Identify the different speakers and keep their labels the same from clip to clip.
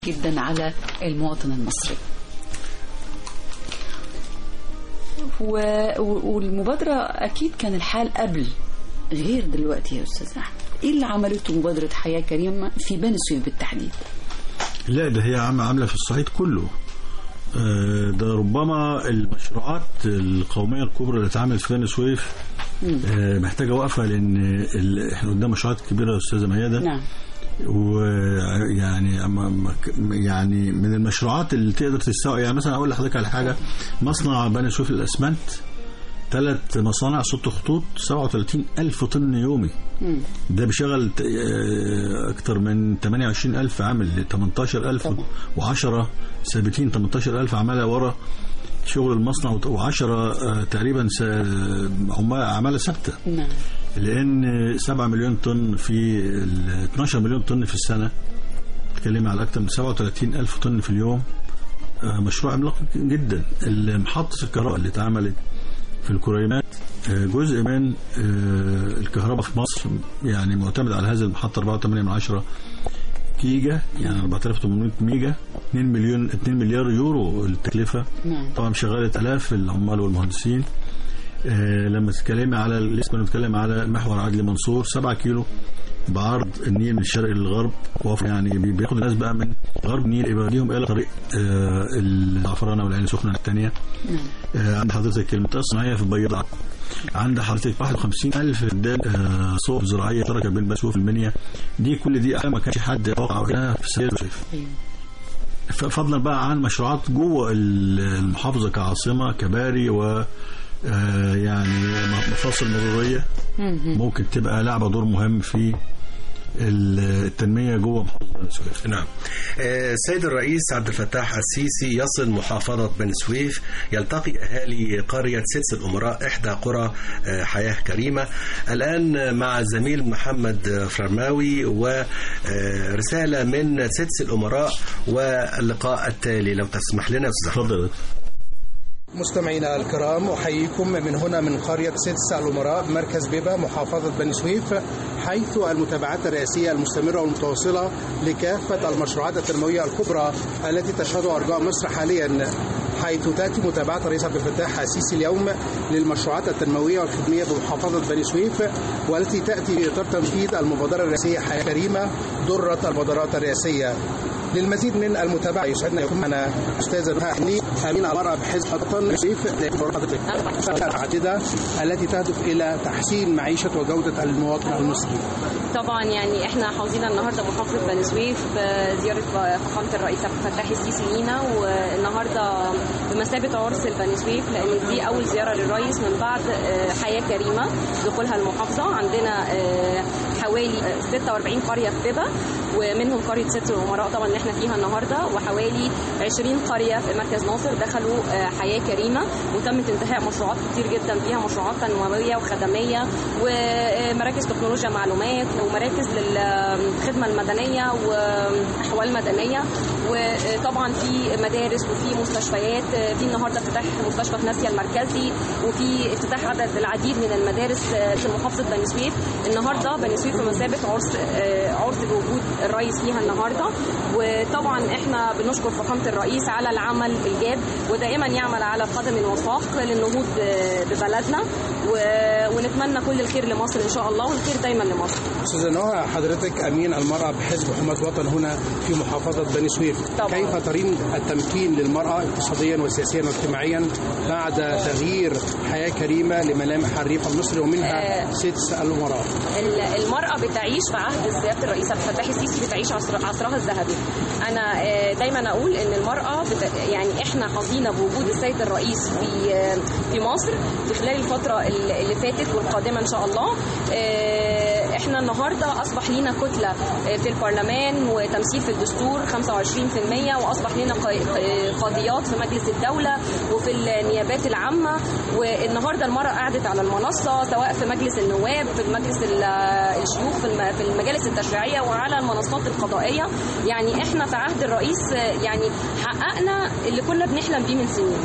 Speaker 1: جدا على المواطن المصري و- و- والمبادرة أكيد كان الحال قبل غير دلوقتي يا أستاذ أحمد إيه اللي عملته مبادرة حياة كريمة في بني سويف بالتحديد
Speaker 2: لا ده هي عم- عامله في الصعيد كله آه، ده ربما المشروعات القوميه الكبرى اللي اتعملت في بني سويف آه، محتاجه وقفه لان ال- احنا قدام مشروعات كبيره يا استاذه ميادة
Speaker 1: نعم
Speaker 2: ويعني أما- أما- يعني من المشروعات اللي تقدر تستوعب يعني مثلا اقول لحضرتك على حاجه مصنع بني سويف للاسمنت ثلاث مصانع ست خطوط 37 ألف طن يومي
Speaker 1: مم.
Speaker 2: ده بيشغل ت- آه، أكتر من 28 ألف عامل 18 ألف
Speaker 1: طبعا.
Speaker 2: و10 ثابتين 18 ألف عمالة ورا شغل المصنع و10 تقريبا س- عمال عمالة ثابتة
Speaker 1: نعم
Speaker 2: لأن 7 مليون طن في ال 12 مليون طن في السنة تكلم على أكتر من 37 ألف طن في اليوم آه، مشروع عملاق جدا محطة الكهرباء اللي اتعملت في الكريمات آه، جزء من آه، الكهرباء في مصر يعني معتمد على هذه المحطة 4.8 من عشرة جيجا يعني 4800 ميجا 2 مليون 2 مليار يورو التكلفة
Speaker 1: نعم
Speaker 2: طبعا شغالة آلاف العمال والمهندسين آه، لما تتكلمي على لسه بنتكلم على محور عدلي منصور 7 كيلو بعرض النيل من الشرق للغرب وف- يعني بي- بياخد الناس بقى من غرب النيل يبقى الى طريق آه، الزعفرانه والعين السخنه الثانيه
Speaker 1: نعم
Speaker 2: آه، عند حضرتك المنطقه الصناعيه في بيضاء عند حضرتك 51 ألف فدان آه، صوب زراعية تركة بين بسوف المنيا دي كل دي أحلام ما كانش حد يتوقع كده في السير والصيف
Speaker 1: أيوه
Speaker 2: ف- فضلا بقى عن مشروعات جوه ال- المحافظة كعاصمة كباري و آه، يعني مفاصل مرورية
Speaker 1: مم.
Speaker 2: ممكن تبقى لعبة دور مهم في ال- التنمية جوه محافظة بني سويف
Speaker 3: نعم آه، السيد الرئيس عبد الفتاح السيسي يصل محافظة بني سويف يلتقي أهالي قرية سدس الأمراء إحدى قرى آه، حياة كريمة الآن مع الزميل محمد فرماوي ورسالة من سدس الأمراء واللقاء التالي لو تسمح لنا يا أستاذ أحمد.
Speaker 2: اتفضل
Speaker 4: مستمعينا الكرام أحييكم من هنا من قرية سدس الأمراء مركز بيبا محافظة بني سويف حيث المتابعات الرئاسية المستمرة والمتواصلة لكافة المشروعات التنموية الكبرى التي تشهد أرجاء مصر حاليا حيث تأتي متابعة الرئيس عبد الفتاح السيسي اليوم للمشروعات التنموية والخدمية بمحافظة بني سويف والتي تأتي في إطار تنفيذ المبادرة الرئاسية حياة كريمة درة المبادرات الرئاسية للمزيد من المتابعة يسعدنا يكون معنا أستاذ نهى حني أمين المرأة بحزب حطن سيف العديدة التي تهدف إلى تحسين معيشة وجودة المواطن المصري
Speaker 5: طبعا يعني احنا حاضرين النهارده محافظه بني سويف بزياره فخامه الرئيس عبد الفتاح السيسي لينا والنهارده بمثابه عرس لبني سويف لان دي اول زياره للرئيس من بعد آه، حياه كريمه دخولها المحافظه عندنا آه، حوالي آه، 46 قريه في بيبا ومنهم قريه ست الامراء طبعا اللي احنا فيها النهارده وحوالي 20 قريه في مركز ناصر دخلوا آه، حياه كريمه وتمت انتهاء مشروعات كتير جدا فيها مشروعات تنمويه وخدميه ومراكز تكنولوجيا معلومات ومراكز للخدمه المدنيه واحوال مدنيه وطبعا في مدارس وفي مستشفيات في النهارده افتتاح مستشفى في ناسيا المركزي وفي افتتاح عدد العديد من المدارس في محافظه بني سويف النهارده بني سويف في مثابه عرس عرس بوجود الرئيس فيها النهارده وطبعا احنا بنشكر فخامه الرئيس على العمل الجاد ودائما يعمل على قدم وساق للنهوض ببلدنا و- ونتمنى كل الخير لمصر ان شاء الله والخير دايما لمصر
Speaker 4: أستاذة نهى حضرتك أمين المرأة بحزب حماة وطن هنا في محافظة بني سويف
Speaker 5: طبعا.
Speaker 4: كيف ترين التمكين للمرأة اقتصاديا وسياسيا واجتماعيا بعد تغيير حياة كريمة لملامح الريف المصري ومنها
Speaker 5: آه.
Speaker 4: سدس الأمراء
Speaker 5: ال- المرأة بتعيش في عهد سيادة الرئيس عبد الفتاح السيسي بتعيش عصر عصرها الذهبي. أنا آه، دايما أقول إن المرأة بت... يعني إحنا حظينا بوجود السيد الرئيس في آه، في مصر في خلال الفترة ال- اللي فاتت والقادمة إن شاء الله. آه، إحنا النهاردة أصبح لينا كتلة آه، في البرلمان وتمثيل في الدستور 25% وأصبح لنا قا- آه، قاضيات في مجلس الدولة وفي النيابات العامة والنهارده المرأة قعدت على المنصة سواء في مجلس النواب في مجلس ال- الشيوخ في الم- في المجالس التشريعية وعلى المنصات القضائية يعني احنا في عهد الرئيس آه، يعني حققنا اللي كنا بنحلم بيه من سنين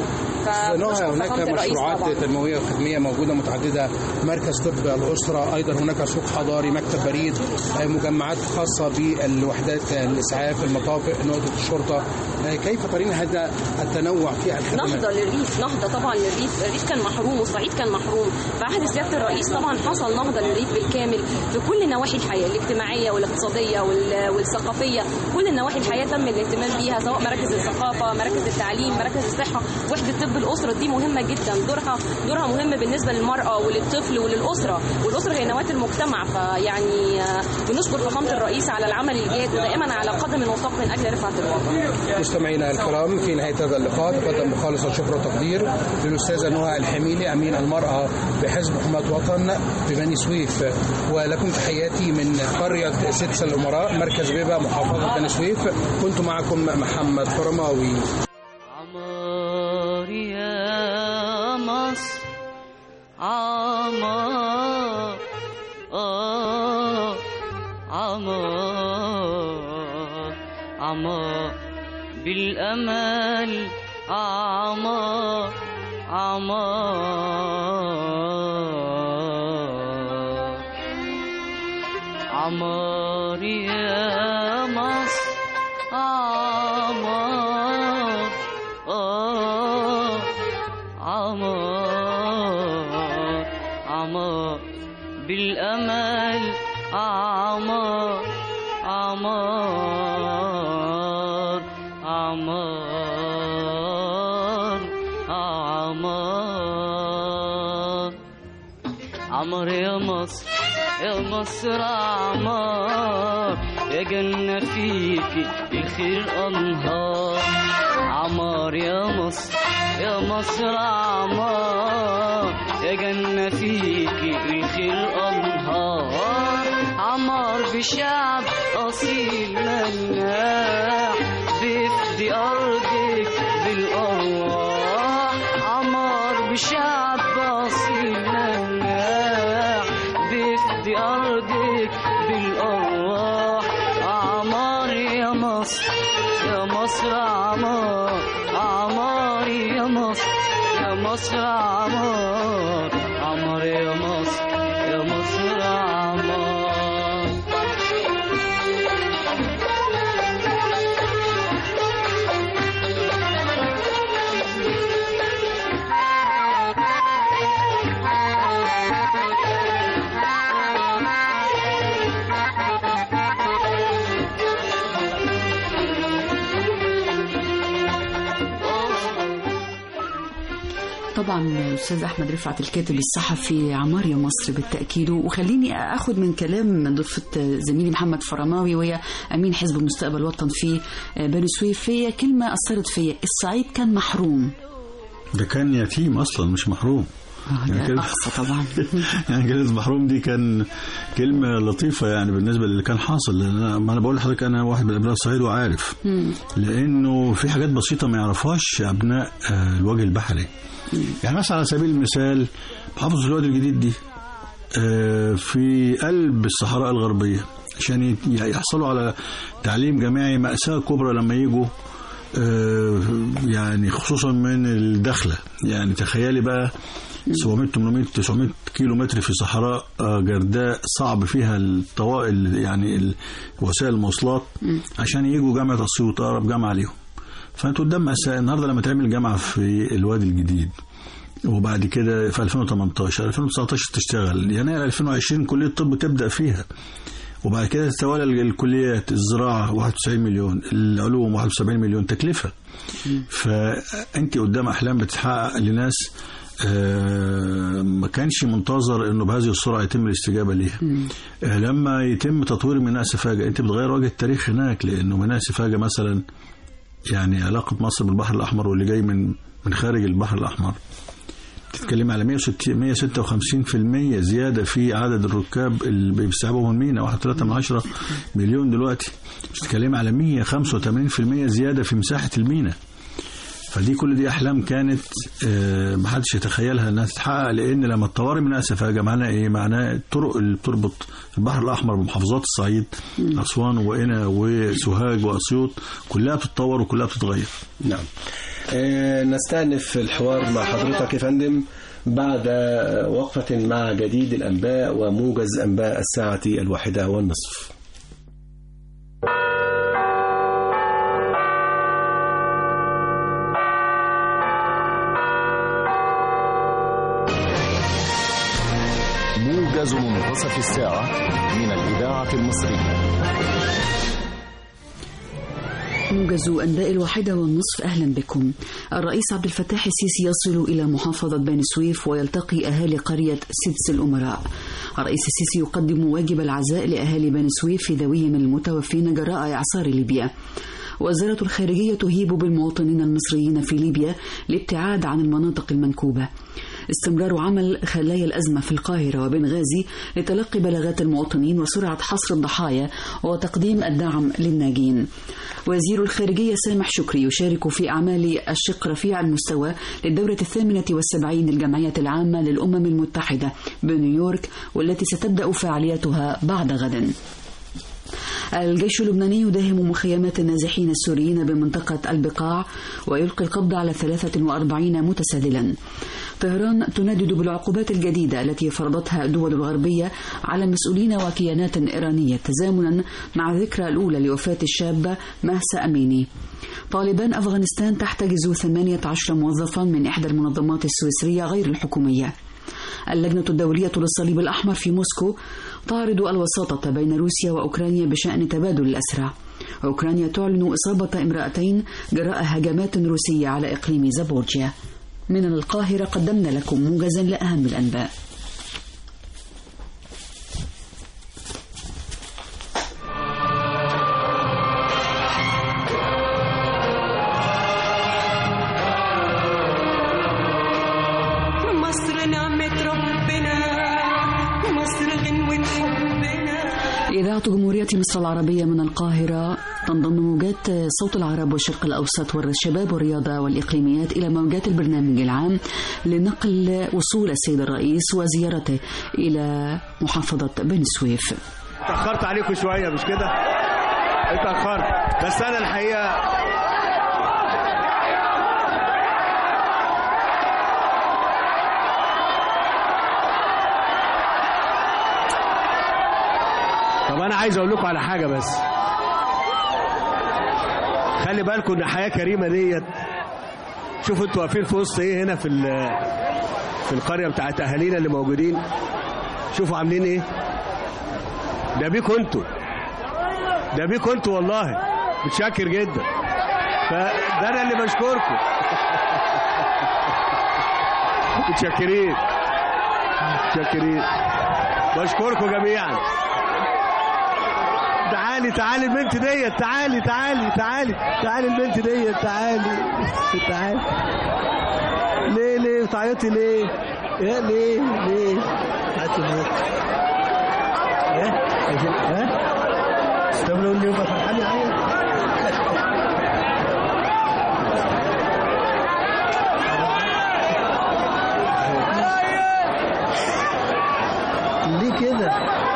Speaker 4: نوها هناك
Speaker 5: فخامة الرئيس
Speaker 4: مشروعات
Speaker 5: طبعاً.
Speaker 4: تنمويه وخدميه موجوده متعدده مركز طب الاسره ايضا هناك سوق حضاري مكتب بريد آه، مجمعات خاصه بالوحدات الاسعاف المطافئ نقطه الشرطه آه، كيف ترين هذا التنوع في الخدمات
Speaker 5: نهضة للريف نهضة طبعا للريف الريف كان محروم والصعيد كان محروم بعهد سيادة الرئيس طبعا حصل نهضة للريف بالكامل في كل نواحي الحياة الاجتماعية والاقتصادية وال- والثقافية كل نواحي الحياة تم الاهتمام بيها سواء مراكز الثقافة مراكز التعليم مراكز الصحة وحدة طب الأسرة دي مهمة جدا دورها دورها مهم بالنسبة للمرأة وللطفل وللأسرة والأسرة هي نواة المجتمع فيعني آه، بنشكر فخامة الرئيس على العمل الجاد ودائما على قدم وساق من أجل رفعة الوطن
Speaker 4: مستمعينا الكرام في نهايه هذا اللقاء تقدم بخالص الشكر والتقدير للاستاذه نهى الحميلي امين المراه بحزب حماة وطن ببني سويف ولكم تحياتي من قريه سدس الامراء مركز بيبا محافظه بني سويف كنت معكم محمد فرماوي
Speaker 6: عمار يا مصر عمار آه عمار عمار بالأمل عمار عمار عمار يا مصر عمار آه عمار عمار بالأمل عمار عمار عمار عمار عمر يا مصر يا مصر عمار يا جنة فيكي الخير أنهار عمار يا مصر يا مصر عمار يا جنة فيكي الخير أنهار عمار بشعب أصيل مناح بيفدي أرضك بالأرواح عمار بشعب أصيل مناح بيفدي أرضك بالأرواح عمار يا مصر يا مصر عمار عمار يا مصر يا مصر عمار عمار يا مصر يا مصر عمار
Speaker 1: طبعا استاذ احمد رفعت الكاتب الصحفي عمار يا مصر بالتاكيد وخليني اخذ من كلام من ضيفه زميلي محمد فرماوي وهي امين حزب مستقبل وطن في بني سويف هي كلمه اثرت فيا الصعيد كان محروم
Speaker 2: ده كان يتيم اصلا مش محروم
Speaker 1: آه،
Speaker 2: يعني
Speaker 1: ده
Speaker 2: كلمة-
Speaker 1: اقصى طبعا
Speaker 2: يعني كلمة محروم دي كان كلمة لطيفة يعني بالنسبة للي كان حاصل لأن أنا ما أنا بقول لحضرتك أنا واحد من أبناء الصعيد وعارف لأنه في حاجات بسيطة ما يعرفهاش أبناء آه، الوجه البحري يعني مثلا على سبيل المثال محافظة الوادي الجديد دي آه، في قلب الصحراء الغربية عشان ي- يحصلوا على تعليم جامعي مأساة كبرى لما يجوا آه، يعني خصوصا من الدخلة يعني تخيلي بقى 700 800 900 كيلو متر في صحراء آه، جرداء صعب فيها الطوائل يعني ال- وسائل المواصلات عشان يجوا جامعة أسيوط أقرب جامعة ليهم فانتوا قدام مأساة النهارده لما تعمل جامعة في الوادي الجديد وبعد كده في 2018 2019 تشتغل يناير 2020 كلية الطب تبدأ فيها وبعد كده تتوالى ال- الكليات الزراعة 91 مليون العلوم 71 مليون تكلفة فأنت قدام أحلام بتتحقق لناس آه، ما كانش منتظر انه بهذه السرعه يتم الاستجابه ليها آه، لما يتم تطوير ميناء سفاجه انت بتغير وجه التاريخ هناك لانه ميناء سفاجه مثلا يعني علاقه مصر بالبحر الاحمر واللي جاي من من خارج البحر الاحمر بتتكلم على 160 156% زياده في عدد الركاب اللي بيستوعبوا من مينا 1.3 من 10 مليون دلوقتي بتتكلم على 185% زياده في مساحه المينا فدي كل دي احلام كانت آه، محدش يتخيلها انها تتحقق لان لما الطوارئ من سفاجه معناها ايه؟ معناها الطرق اللي بتربط البحر الاحمر بمحافظات الصعيد اسوان وقنا وسوهاج واسيوط كلها بتتطور وكلها بتتغير
Speaker 3: نعم آه، نستأنف الحوار مع حضرتك يا فندم بعد وقفة مع جديد الأنباء وموجز أنباء الساعة الواحدة والنصف
Speaker 7: موجز منتصف الساعة من الإذاعة المصرية
Speaker 1: موجز أنباء الواحدة والنصف أهلا بكم الرئيس عبد الفتاح السيسي يصل إلى محافظة بني سويف ويلتقي أهالي قرية سدس الأمراء الرئيس السيسي يقدم واجب العزاء لأهالي بني سويف في ذويهم المتوفين جراء إعصار ليبيا وزارة الخارجية تهيب بالمواطنين المصريين في ليبيا لابتعاد عن المناطق المنكوبة استمرار عمل خلايا الأزمة في القاهرة وبنغازي لتلقي بلاغات المواطنين وسرعة حصر الضحايا وتقديم الدعم للناجين وزير الخارجية سامح شكري يشارك في أعمال الشق رفيع المستوى للدورة الثامنة والسبعين للجمعية العامة للأمم المتحدة بنيويورك والتي ستبدأ فعاليتها بعد غد الجيش اللبناني يداهم مخيمات النازحين السوريين بمنطقة البقاع ويلقي القبض على 43 متسللا طهران تندد بالعقوبات الجديدة التي فرضتها الدول الغربية على مسؤولين وكيانات إيرانية تزامنا مع الذكرى الأولى لوفاة الشابة مهسا أميني طالبان أفغانستان تحتجز 18 موظفا من إحدى المنظمات السويسرية غير الحكومية اللجنة الدولية للصليب الأحمر في موسكو تعرض الوساطة بين روسيا وأوكرانيا بشأن تبادل الأسرى أوكرانيا تعلن إصابة امرأتين جراء هجمات روسية على إقليم زابورجيا من القاهرة قدمنا لكم موجزا لأهم الأنباء
Speaker 8: مصر نعمة ربنا مصر غنوة حبنا
Speaker 1: إذاعة جمهورية مصر العربية من القاهرة تنضم موجات صوت العرب والشرق الأوسط والشباب والرياضة والإقليميات إلى موجات البرنامج العام لنقل وصول السيد الرئيس وزيارته إلى محافظة بني سويف
Speaker 9: اتأخرت عليكم شوية مش كده؟ اتأخرت بس أنا الحقيقة طب أنا عايز أقول لكم على حاجة بس خلي بالكم إن حياة كريمة ديت شوفوا انتوا واقفين في وسط ايه هنا في ال- في القرية بتاعت أهالينا اللي موجودين شوفوا عاملين ايه ده بيكوا انتوا ده بيكوا انتوا والله متشكر جدا فده انا اللي بشكركم متشكرين متشكرين بشكركم جميعا تعالي تعالي البنت ديت تعالي تعالي تعالي تعالي البنت ديت تعالي تعالي ليه ليه بتعيطي ليه؟ يا ليه ليه؟ بتعيطي ليه؟ ها؟ ها؟ طب لو اللي يبقى فرحان يعيط ليه كده؟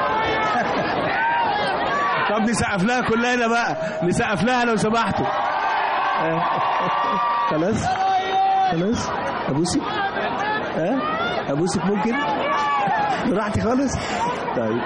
Speaker 9: طب نسقف لها كلنا بقى نسقف لها لو سمحتوا آه. خلاص خلاص ابوسك ها ابوسك ممكن راحتي خالص طيب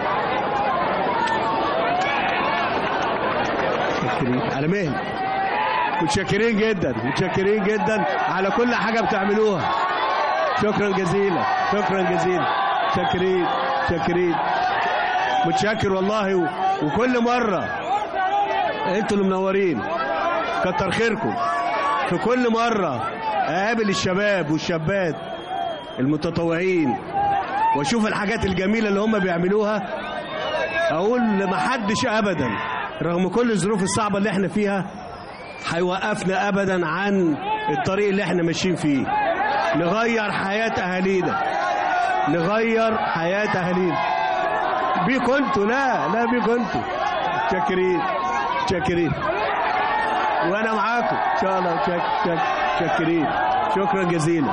Speaker 9: متشكرين على مهل متشكرين جدا متشكرين جدا على كل حاجه بتعملوها شكرا جزيلا شكرا جزيلا شاكرين شاكرين متشكر والله و... وكل مرة انتوا اللي منورين كتر خيركم في كل مرة اقابل الشباب والشابات المتطوعين واشوف الحاجات الجميلة اللي هم بيعملوها اقول لمحدش ابدا رغم كل الظروف الصعبة اللي احنا فيها هيوقفنا ابدا عن الطريق اللي احنا ماشيين فيه نغير حياة اهالينا نغير حياة اهالينا بيكوا انتوا لا لا بيكوا انتوا شاكرين شاكرين وانا معاكم ان شاء الله شك شك شاكرين شكرا جزيلا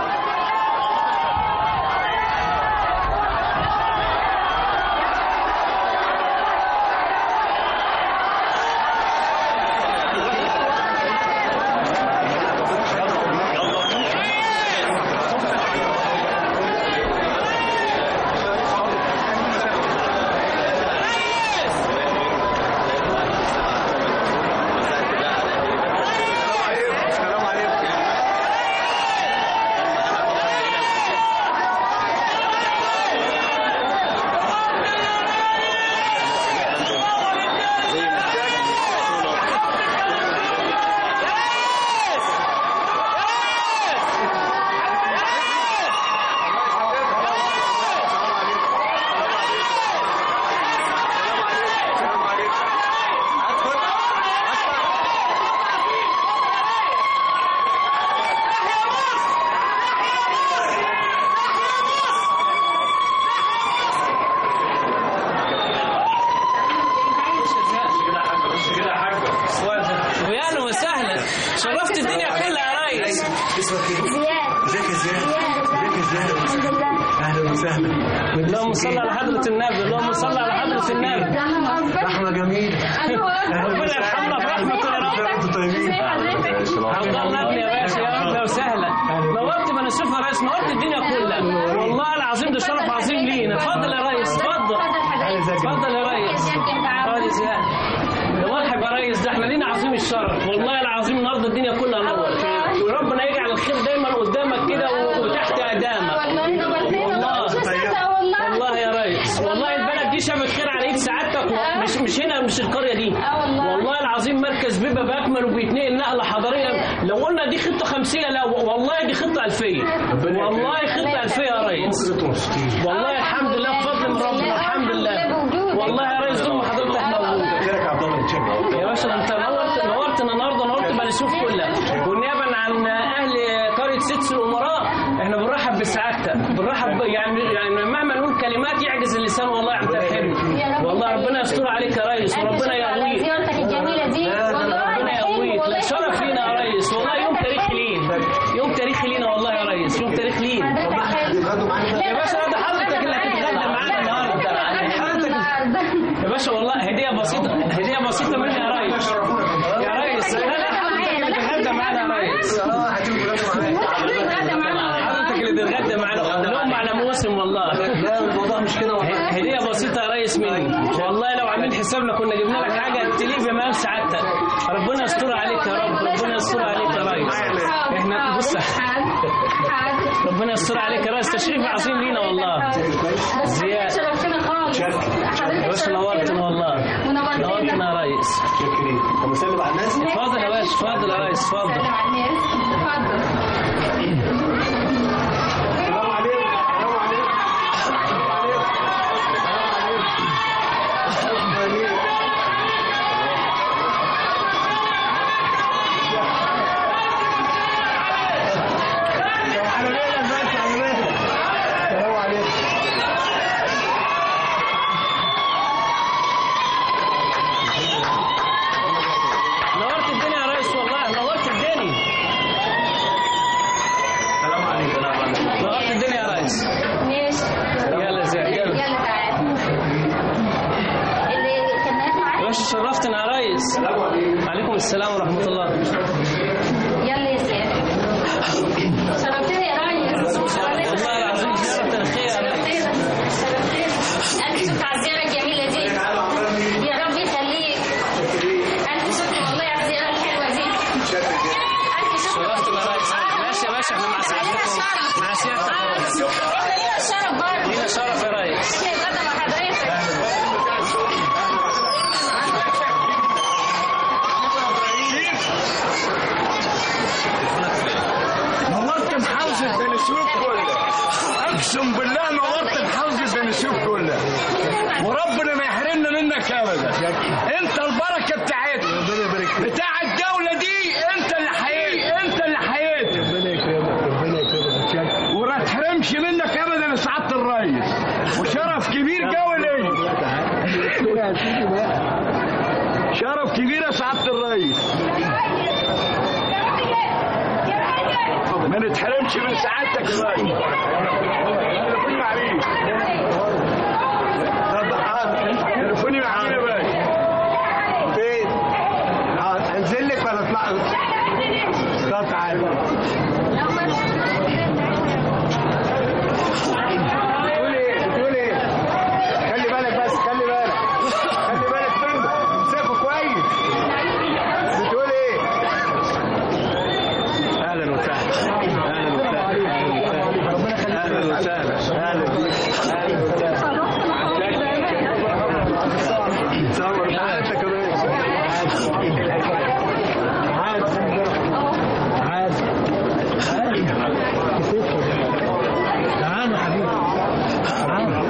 Speaker 10: شرفت الدنيا كلها يا ريس
Speaker 3: اسمك ايه؟
Speaker 11: زياد
Speaker 3: ازيك يا زياد؟ ازيك يا زياد؟
Speaker 11: الحمد لله
Speaker 3: اهلا وسهلا
Speaker 10: اللهم صل على حضرة النبي اللهم صل على حضرة النبي
Speaker 3: رحمة جميل
Speaker 10: ربنا يرحمنا برحمته يا رب
Speaker 3: انتوا طيبين
Speaker 10: عبد الله ابني يا باشا يا اهلا وسهلا نورت بني سويف يا ريس نورت الدنيا كلها والله العظيم ده شرف عظيم لينا اتفضل يا ريس اتفضل اتفضل يا ريس اتفضل يا زياد يا مرحبا يا ريس ده احنا لينا عظيم الشرف والله العظيم النهارده الدنيا كلها نور وربنا يجعل الخير دايما قدامك كده وتحت اقدامك والله والله يا ريس والله البلد دي شافت خير على ايد سعادتك مش مش هنا مش القريه دي والله العظيم مركز بيبا باكمل وبيتنقل نقله حضاريه لو قلنا دي خطه خمسيه لا والله دي خطه الفيه والله خطه الفيه يا ريس والله الحمد لله بفضل من ربنا الحمد لله والله يا ريس طول ما حضرتك موجود يا باشا انت نورت نورتنا النهارده نورت بني سويف كلها والنيابه عن اهل قريه سدس الامراء احنا بنرحب بسعادتك بنرحب ب- يعني يعني مهما نقول كلمات يعجز اللسان والله عم ترحمنا والله ربنا يستر عليك يا ريس وربنا يقويك
Speaker 11: زيارتك الجميله دي والله
Speaker 10: ربنا يقويك لا شرف لينا يا ريس والله يوم تاريخي لينا يوم تاريخي لينا والله يا ريس يوم تاريخي لينا يا باشا ده حضرتك اللي هتتغدى معانا النهارده حضرتك يا باشا والله هديه بسيطه هديه بسيطه مني يا ريس يا ريس لا لا حضرتك اللي تتغدى معانا يا ريس حضرتك اللي تتغدى معانا لقمه على موسم والله
Speaker 3: لا الموضوع مش كده والله
Speaker 10: هديه بسيطه يا ريس مني والله لو عاملين حسابنا كنا جبنا لك حاجه تليق بمقام سعادتك ربنا يستر عليك يا رب ربنا يستر عليك يا ريس احنا بص ربنا يستر عليك يا ريس تشريف عظيم لينا والله زياد
Speaker 11: شرفتنا خالص
Speaker 10: يا باشا نورتنا والله نورتنا يا ريس
Speaker 3: طب نسلم على الناس
Speaker 10: اتفضل يا باشا اتفضل يا ريس اتفضل
Speaker 11: سلم على الناس اتفضل
Speaker 10: نورت الدنيا يا ريس والله نورت الدنيا
Speaker 3: سلام عليكم
Speaker 10: نورت الدنيا يا ريس
Speaker 11: ماشي
Speaker 10: يلا زياد يلا
Speaker 11: يلا تعالى اللي كان معاك
Speaker 10: يا
Speaker 11: معاك
Speaker 10: باشا شرفتنا يا ريس عليكم السلام ورحمه الله
Speaker 11: يلا يا زياد شرفتنا يا ريس
Speaker 10: والله العظيم زياره تاريخيه
Speaker 11: شرفتنا شرفتنا ألف شكر على الزيارة الجميلة دي يا رب يخليك ألف شكر والله على الزيارة الحلوة دي ألف شكر
Speaker 10: شرفتنا يا ريس ماشي يا باشا احنا مع سعادتك مع سيادتك يا ريس.
Speaker 11: احنا لينا الشرف برضه
Speaker 10: لينا شرف يا ريس
Speaker 11: احنا نتغدى مع حضرتك
Speaker 12: نورت محافظة بني سويف كلها أقسم بالله نورت محافظة بني سويف كلها وربنا ما يحرمنا منك أبدا أنت البركة بتاعتنا بتاع الدولة دي أنت اللي حييت أنت اللي حييت ربنا يكرمك ربنا يكرمك وما تحرمش منك أبدا يا سعادة الريس وشرف كبير قوي ليا شرف كبير يا سعادة الريس ما نتحرمش من سعادتك يا باشا تليفوني معليش تليفوني معانا يا باشا فين؟ انزل لك ولا اطلع؟ طب تعالى بتقول ايه؟ بتقول ايه؟ خلي بالك بس خلي بالك خلي بالك منه امسكه كويس بتقول ايه؟ اهلا وسهلا اهلا وسهلا اهلا وسهلا اهلا بيك اهلا وسهلا تصور تعالى كمان عاد عاد تعالوا حبيبي تعالوا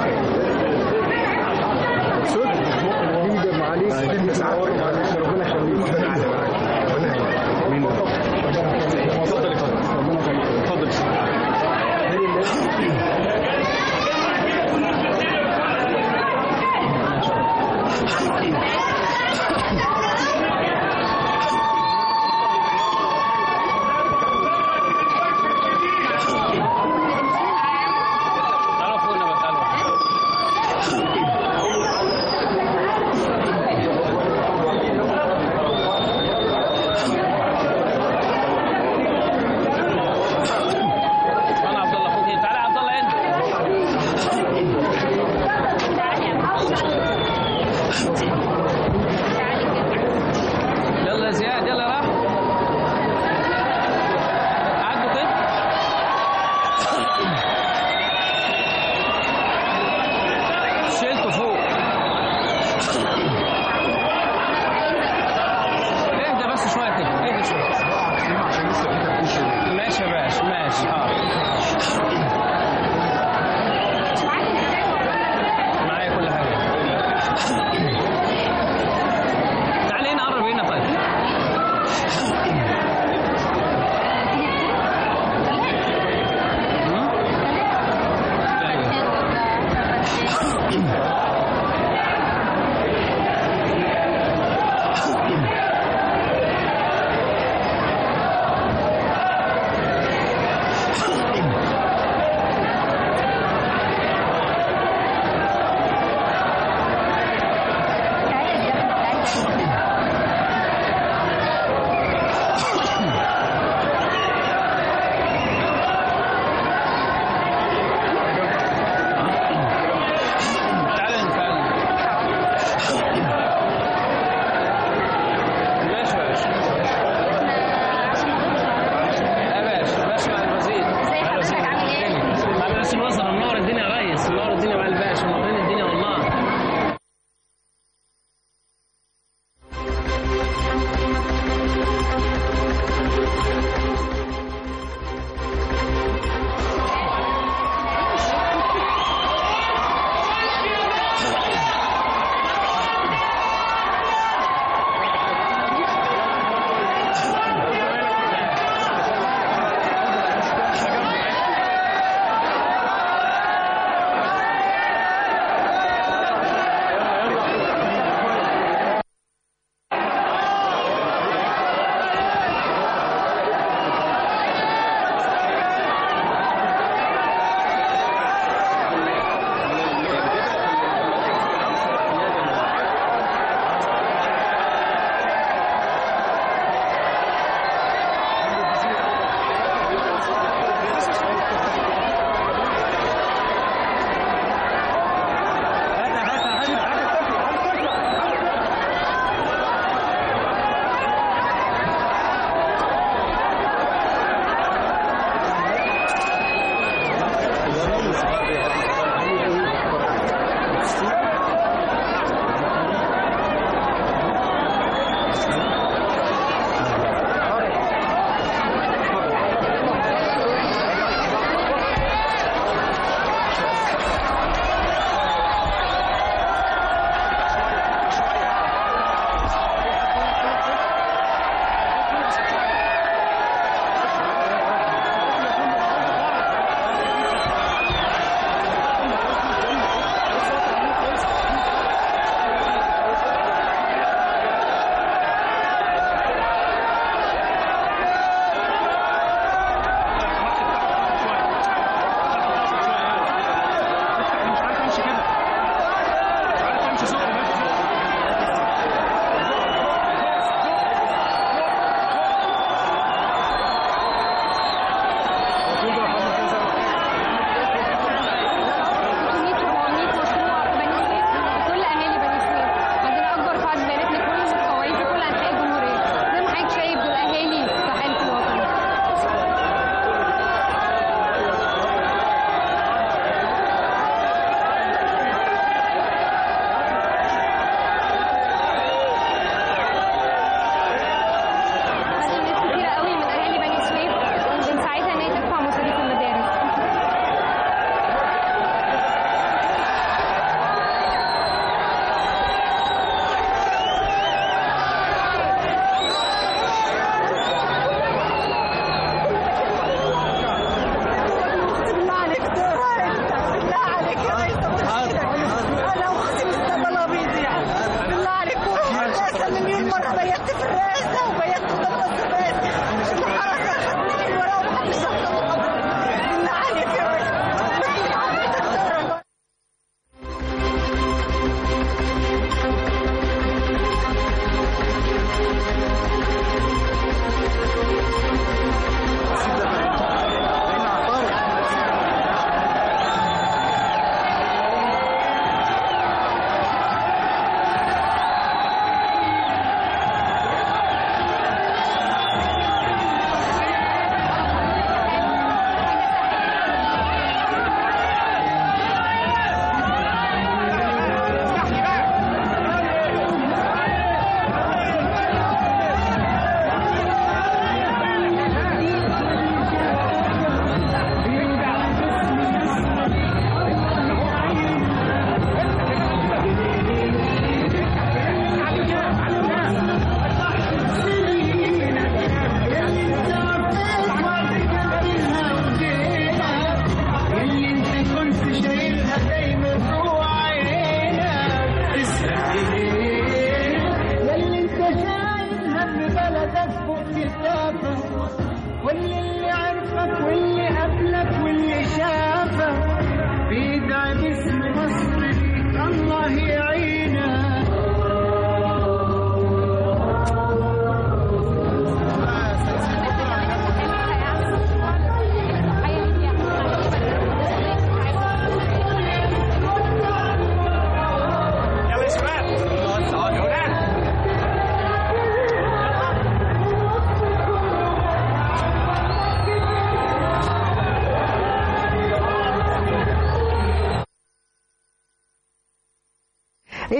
Speaker 12: صدق جديدة معلش تصوروا معلش ربنا يخليك مين اتفضل يا فندم ربنا يخليك
Speaker 10: ماشي ماشي حاضر معايا كل حاجه تعالي هنا قرب هنا طيب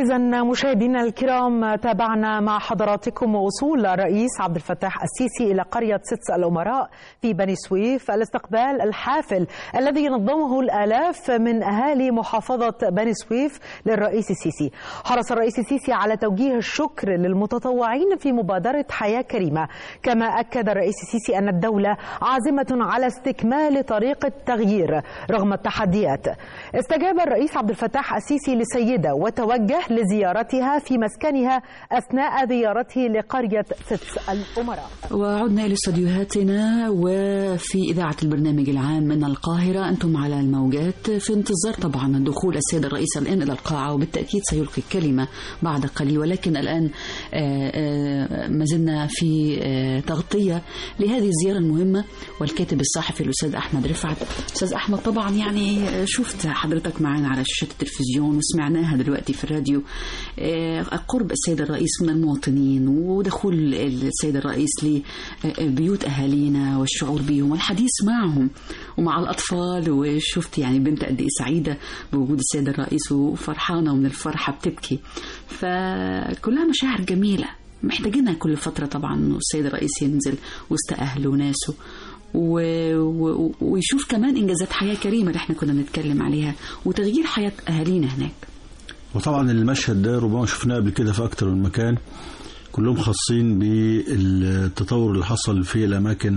Speaker 13: إذا مشاهدينا الكرام تابعنا مع حضراتكم وصول الرئيس عبد الفتاح السيسي إلى قرية سدس الأمراء في بني سويف الاستقبال الحافل الذي نظمه الآلاف من أهالي محافظة بني سويف للرئيس السيسي حرص الرئيس السيسي على توجيه الشكر للمتطوعين في مبادرة حياة كريمة كما أكد الرئيس السيسي أن الدولة عازمة على استكمال طريق التغيير رغم التحديات استجاب الرئيس عبد الفتاح السيسي لسيدة وتوجه لزيارتها في مسكنها أثناء زيارته لقرية سدس الأمراء
Speaker 1: وعدنا إلى استديوهاتنا وفي إذاعة البرنامج العام من القاهرة أنتم على الموجات في انتظار طبعا دخول السيد الرئيس الآن إلى القاعة وبالتأكيد سيلقي الكلمة بعد قليل ولكن الآن آه، آه، ما زلنا في آه، تغطية لهذه الزيارة المهمة والكاتب الصحفي الأستاذ أحمد رفعت أستاذ أحمد طبعا يعني آه، شفت حضرتك معنا على شاشة التلفزيون وسمعناها دلوقتي في الراديو آه، قرب السيد الرئيس من المواطنين ودخول السيد الرئيس لبيوت أهالينا والشعور بهم والحديث معهم ومع الأطفال وشفت يعني بنت قد إيه سعيدة بوجود السيد الرئيس وفرحانة ومن الفرحة بتبكي فكلها مشاعر جميلة محتاجينها كل فترة طبعا إنه السيد الرئيس ينزل وسط أهله وناسه و... و... ويشوف كمان إنجازات حياة كريمة اللي احنا كنا بنتكلم عليها وتغيير حياة أهالينا هناك
Speaker 2: وطبعا المشهد ده ربما شفناه قبل كده في اكتر من مكان كلهم خاصين بالتطور اللي حصل في الاماكن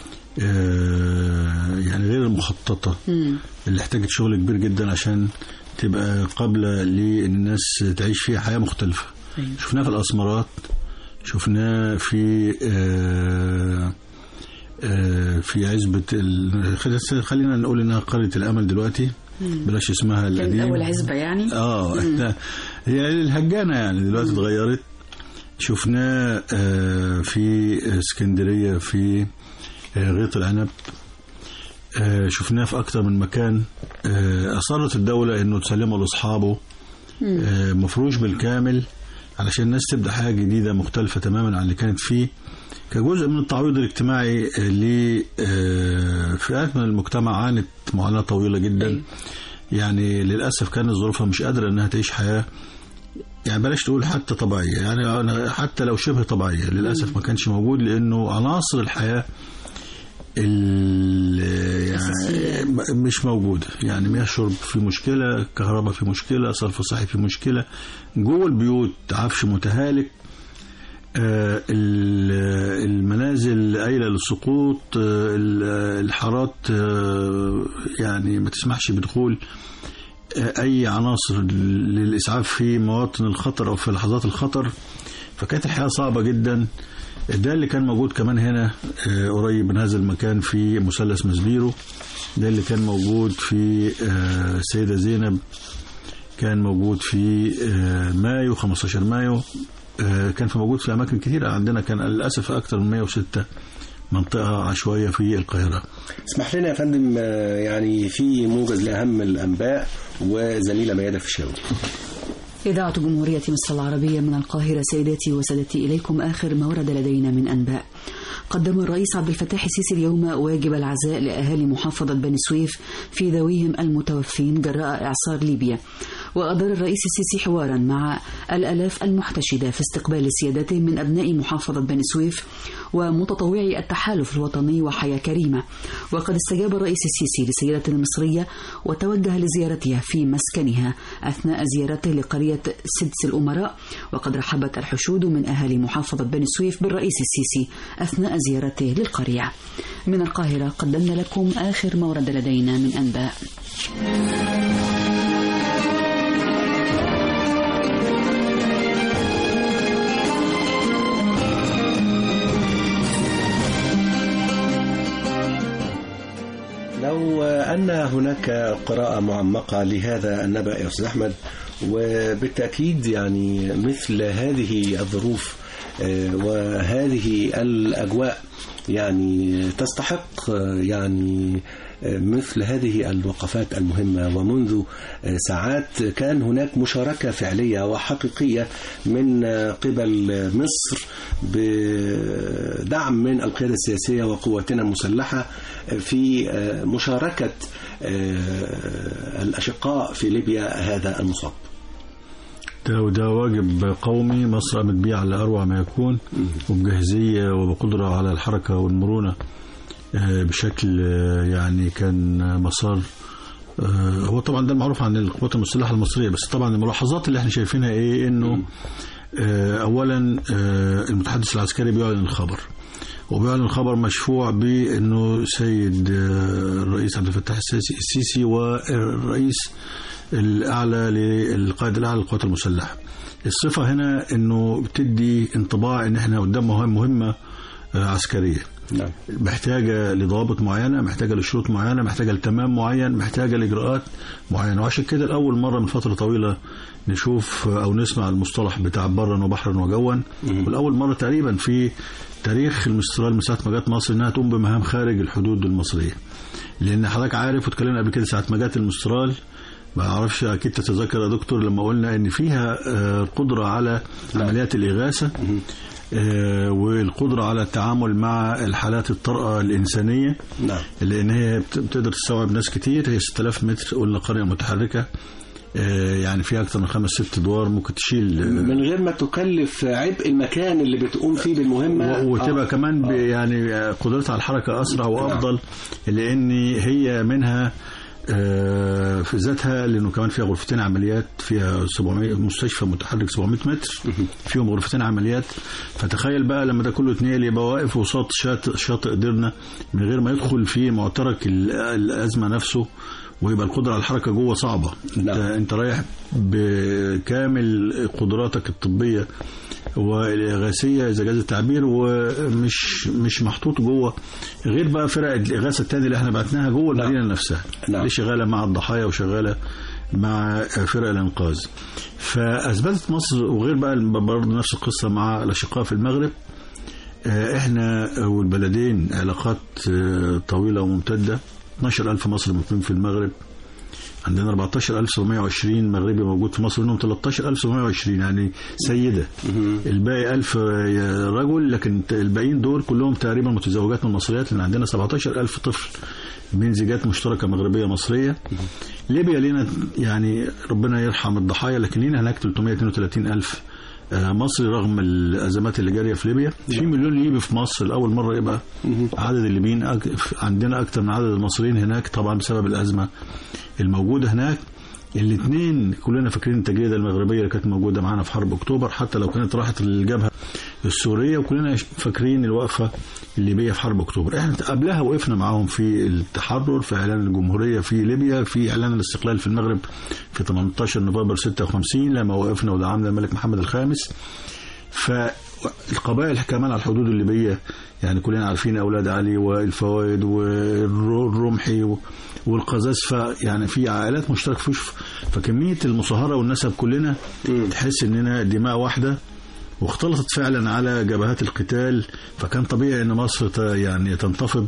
Speaker 2: آه، يعني غير المخططه اللي احتاجت شغل كبير جدا عشان تبقى قابله لان الناس تعيش فيها حياه مختلفه شفناه في الاسمرات شفناه في آه، آه، في عزبة ال... خل- خلينا نقول انها قرية الامل دلوقتي
Speaker 1: مم.
Speaker 2: بلاش اسمها
Speaker 1: كانت
Speaker 2: القديم
Speaker 1: أول عزبة يعني
Speaker 2: اه
Speaker 1: مم.
Speaker 2: احنا هي الهجانه يعني دلوقتي اتغيرت شفناه آه، في اسكندريه في آه، غيط العنب آه، شفناه في اكتر من مكان آه، اصرت الدوله انه تسلمه لاصحابه آه، مفروش بالكامل علشان الناس تبدا حياه جديده مختلفه تماما عن اللي كانت فيه كجزء من التعويض الاجتماعي لفئات من المجتمع عانت معاناه طويله جدا يعني للاسف كانت ظروفها مش قادره انها تعيش حياه يعني بلاش تقول حتى طبيعيه يعني أنا حتى لو شبه طبيعيه للاسف ما كانش موجود لانه عناصر الحياه ال- يعني م- مش موجوده يعني مياه شرب في مشكله كهرباء في مشكله صرف صحي في مشكله جوه البيوت عفش متهالك آه، ال- المنازل قايله للسقوط آه، ال- الحارات آه، يعني ما تسمحش بدخول آه، اي عناصر للاسعاف في مواطن الخطر او في لحظات الخطر فكانت الحياه صعبه جدا ده اللي كان موجود كمان هنا آه، قريب من هذا المكان في مثلث مسبيرو ده اللي كان موجود في آه، السيده زينب كان موجود في آه، مايو 15 مايو آه، كان في موجود في اماكن كثيره عندنا كان للاسف اكثر من 106 منطقه عشوائيه في القاهره
Speaker 3: اسمح لنا يا فندم آه، يعني في موجز لأهم الأنباء وزميلة ميادة فيشاوي
Speaker 1: إذاعة جمهورية مصر العربية من القاهرة سيداتي وسادتي إليكم آخر ما ورد لدينا من أنباء قدم الرئيس عبد الفتاح السيسي اليوم واجب العزاء لأهالي محافظة بني سويف في ذويهم المتوفين جراء إعصار ليبيا وأدار الرئيس السيسي حوارا مع الألاف المحتشدة في استقبال سيادته من أبناء محافظة بني سويف ومتطوعي التحالف الوطني وحياة كريمة وقد استجاب الرئيس السيسي لسيدة المصرية وتوجه لزيارتها في مسكنها أثناء زيارته لقرية سدس الأمراء وقد رحبت الحشود من أهالي محافظة بني سويف بالرئيس السيسي أثناء زيارته للقرية من القاهرة قدمنا لكم آخر ما ورد لدينا من أنباء
Speaker 3: لو أن هناك قراءة معمقة لهذا النبأ يا أستاذ أحمد وبالتأكيد يعني مثل هذه الظروف آه، وهذه الأجواء يعني تستحق آه، يعني آه، مثل هذه الوقفات المهمة ومنذ آه، ساعات كان هناك مشاركة فعلية وحقيقية من آه، قبل مصر بدعم من القيادة السياسية وقواتنا المسلحة في آه، مشاركة آه، الأشقاء في ليبيا هذا المصاب
Speaker 2: ده وده واجب قومي مصر قامت بيه على أروع ما يكون وبجاهزية وبقدرة على الحركة والمرونة آه، بشكل آه، يعني كان مسار آه، هو طبعا ده المعروف عن القوات المسلحة المصرية بس طبعا الملاحظات اللي احنا شايفينها ايه انه آه، اولا آه، المتحدث العسكري بيعلن الخبر وبيعلن الخبر مشفوع بانه سيد آه، الرئيس عبد الفتاح السيسي السيسي والرئيس الاعلى للقائد الاعلى للقوات المسلحه. الصفه هنا انه بتدي انطباع ان احنا قدام مهمه مهمه آه، عسكريه.
Speaker 14: نعم.
Speaker 2: محتاجه لضوابط معينه، محتاجه لشروط معينه، محتاجه لتمام معين، محتاجه لاجراءات معينه، وعشان كده لاول مره من فتره طويله نشوف او نسمع المصطلح بتاع برا وبحرا وجوا والاول مره تقريبا في تاريخ المسترال من ساعه ما جت مصر انها تقوم بمهام خارج الحدود المصريه. لان حضرتك عارف واتكلمنا قبل كده ساعه ما جت المسترال ما اعرفش اكيد تتذكر يا دكتور لما قلنا ان فيها آه، قدره على عمليات الاغاثه آه، والقدره على التعامل مع الحالات الطارئه الانسانيه
Speaker 14: نعم
Speaker 2: لان هي بت- بتقدر تستوعب ناس كتير هي 6000 متر قلنا قريه متحركه آه، يعني فيها اكثر من خمس ست ادوار ممكن تشيل آه،
Speaker 14: من غير ما تكلف عبء المكان اللي بتقوم فيه بالمهمة
Speaker 2: و- وتبقى
Speaker 14: آه.
Speaker 2: كمان ب- يعني قدرتها على الحركه اسرع وافضل لان هي منها آه، في ذاتها لانه كمان فيها غرفتين عمليات فيها 700 مستشفى متحرك 700 متر فيهم غرفتين عمليات فتخيل بقى لما ده كله اتنقل يبقى واقف وسط شاطئ شاطئ درنا من غير ما يدخل في معترك ال- الازمه نفسه ويبقى القدره على الحركه جوه صعبه انت انت رايح بكامل قدراتك الطبيه والاغاثيه اذا جاز التعبير ومش مش محطوط جوه غير بقى فرق الاغاثه الثانيه اللي احنا بعتناها جوه المدينه نفسها
Speaker 14: نعم.
Speaker 2: اللي شغاله مع الضحايا وشغاله مع فرق الانقاذ فاثبتت مصر وغير بقى برضه نفس القصه مع الاشقاء في المغرب آه، احنا والبلدين علاقات آه، طويله وممتده 12000 مصري مقيم في المغرب عندنا 14720 مغربي موجود في مصر منهم 13720 يعني سيده الباقي 1000 رجل لكن الباقيين دول كلهم تقريبا متزوجات من المصريات لان عندنا 17000 طفل من زيجات مشتركه مغربيه مصريه ليبيا لينا يعني ربنا يرحم الضحايا لكن لينا هناك 332000 آه، مصري رغم الازمات اللي جاريه في ليبيا في مليون ليبي في مصر لاول مره يبقى عدد الليبيين أك... عندنا اكتر من عدد المصريين هناك طبعا بسبب الازمه الموجوده هناك الاثنين كلنا فاكرين التجريده المغربيه اللي كانت موجوده معانا في حرب اكتوبر حتى لو كانت راحت للجبهه السوريه وكلنا فاكرين الوقفه الليبيه في حرب اكتوبر احنا قبلها وقفنا معاهم في التحرر في اعلان الجمهوريه في ليبيا في اعلان الاستقلال في المغرب في 18 نوفمبر 56 لما وقفنا ودعمنا الملك محمد الخامس فالقبائل كمان على الحدود الليبيه يعني كلنا عارفين اولاد علي والفوائد والرمحي و- والقذافه يعني في عائلات مشتركه فيش فكميه المصاهره والنسب كلنا تحس اننا دماء واحده واختلطت فعلا على جبهات القتال فكان طبيعي ان مصر ت- يعني تنتفض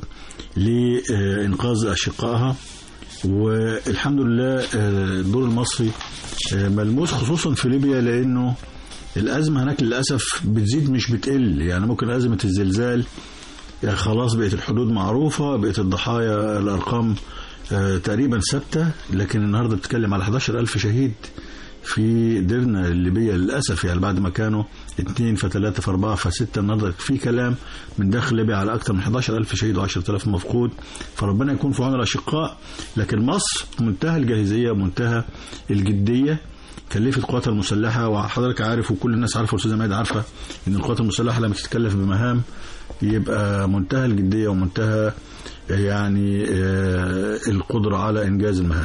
Speaker 2: لانقاذ اشقائها والحمد لله آه، الدور المصري آه، ملموس خصوصا في ليبيا لانه الازمه هناك للاسف بتزيد مش بتقل يعني ممكن ازمه الزلزال يعني خلاص بقت الحدود معروفه بقت الضحايا الارقام آه، تقريبا ثابته لكن النهارده بتتكلم على 11000 شهيد في ديرنا الليبيه للاسف يعني بعد ما كانوا اثنين فثلاثه فاربعه فسته النهارده في كلام من داخل ليبيا على اكثر من 11000 شهيد و10000 مفقود فربنا يكون في عون الاشقاء لكن مصر منتهى الجاهزيه ومنتهى الجديه كلفت القوات المسلحه وحضرتك عارف وكل الناس عارفه والاستاذه مايد عارفه ان القوات المسلحه لما تتكلف بمهام يبقى منتهى الجديه ومنتهى يعني آه، القدره على انجاز المهام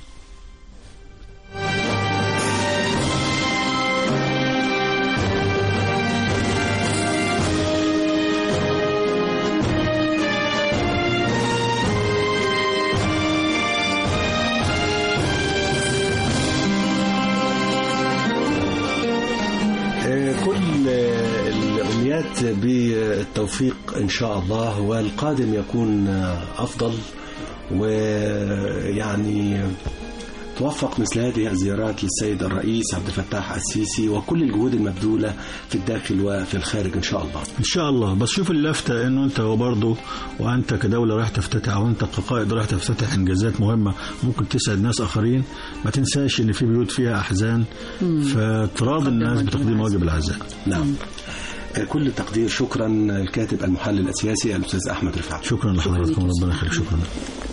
Speaker 14: آه، كل آه، الأمنيات بالتوفيق إن شاء الله والقادم يكون آه، أفضل ويعني توفق مثل هذه الزيارات للسيد الرئيس عبد الفتاح السيسي وكل الجهود المبذولة في الداخل وفي الخارج إن شاء الله
Speaker 2: ان شاء الله بس شوف اللفته انه انت وبرضه وانت كدوله رايح تفتتح او انت كقائد رايح تفتتح انجازات مهمه ممكن تسعد ناس اخرين ما تنساش ان في بيوت فيها احزان فتراضي الناس بتقديم واجب العزاء
Speaker 14: نعم كل التقدير شكرا الكاتب المحلل السياسي الأستاذ أحمد رفعت
Speaker 2: شكرا لحضراتكم ربنا يخليك شكرا